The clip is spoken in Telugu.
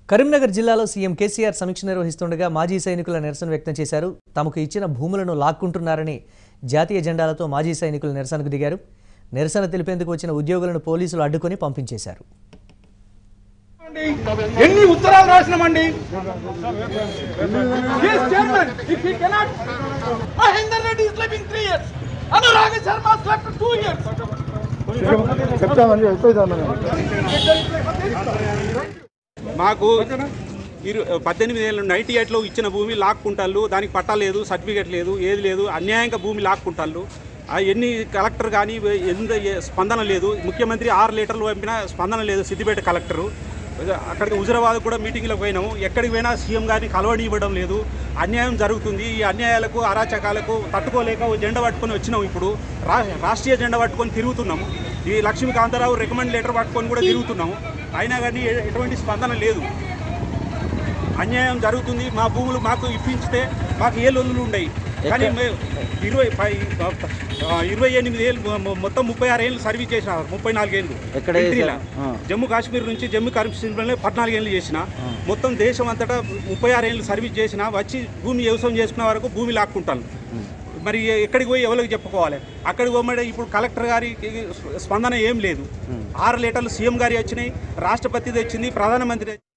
కరీంనగర్ జిల్లాలో సీఎం కేసీఆర్ సమీక్ష నిర్వహిస్తుండగా మాజీ సైనికుల నిరసన వ్యక్తం చేశారు తమకు ఇచ్చిన భూములను లాక్కుంటున్నారని జాతీయ జెండాలతో మాజీ సైనికులు నిరసనకు దిగారు నిరసన తెలిపేందుకు వచ్చిన ఉద్యోగులను పోలీసులు అడ్డుకొని పంపించేశారు ఎన్ని ఉత్తరాలు రాసినామండి Yes, chairman, if he cannot, Mahendra Reddy is living three years. Anurag Sharma slept two years. చెప్తామని చెప్పేదామని మాకు ఇరు పద్దెనిమిది ఏళ్ళ నైన్టీ ఎయిట్లో ఇచ్చిన భూమి లాక్కుంటాళ్ళు దానికి పట్టా లేదు సర్టిఫికేట్ లేదు ఏది లేదు అన్యాయంగా భూమి లాక్కుంటాళ్ళు ఆ ఎన్ని కలెక్టర్ కానీ ఎంత ఏ- స్పందన లేదు ముఖ్యమంత్రి ఆరు లీటర్లు పంపినా స్పందన లేదు సిద్దిపేట కలెక్టరు అక్కడికి హుజరాబాద్ కూడా మీటింగ్లకు పోయినాము ఎక్కడికి పోయినా సీఎం గారిని కలవని ఇవ్వడం లేదు అన్యాయం జరుగుతుంది ఈ అన్యాయాలకు అరాచకాలకు తట్టుకోలేక ఓ జెండా పట్టుకొని వచ్చినాం ఇప్పుడు రా రాష్ట్రీయ జెండా పట్టుకొని తిరుగుతున్నాము ఈ లక్ష్మీకాంతారావు రికమెండ్ లెటర్ పట్టుకొని కూడా తిరుగుతున్నాము అయినా కానీ ఎ- ఎటువంటి స్పందన లేదు అన్యాయం జరుగుతుంది మా భూములు మాకు ఇప్పించితే మాకు ఏ లొల్లులు ఉండయి కానీ మే- ఇరవై పై- ఆ, ఇరవై ఎనిమిది ఏళ్ళు మొ- మొత్తం ముప్పై ఆరు ఏళ్ళు సర్వీస్ చేసిన ముప్పై నాలుగేళ్ళు ఎక్కడ మిలిటరీలో. చేశారు? ఆ. జమ్మూ కాశ్మీర్ నుంచి జమ్మూ కాశ్మీర్లో పద్నాలుగు ఏళ్ళు చేసిన మొత్తం దేశం అంతటా ముప్పై ఆరు ఏళ్ళు సర్వీస్ చేసిన వచ్చి భూమి వ్యవసాయం చేసుకున్న వరకు భూమి లాక్కుంటాను మరి ఎక్కడికి పోయి ఎవరికి చెప్పుకోవాలి అక్కడికి పోమడే ఇప్పుడు కలెక్టర్ గారికి స్పందన ఏం లేదు ఆరు లీటర్లు సీఎం గారి వచ్చినాయి రాష్ట్రపతి వచ్చింది ప్రధానమంత్రి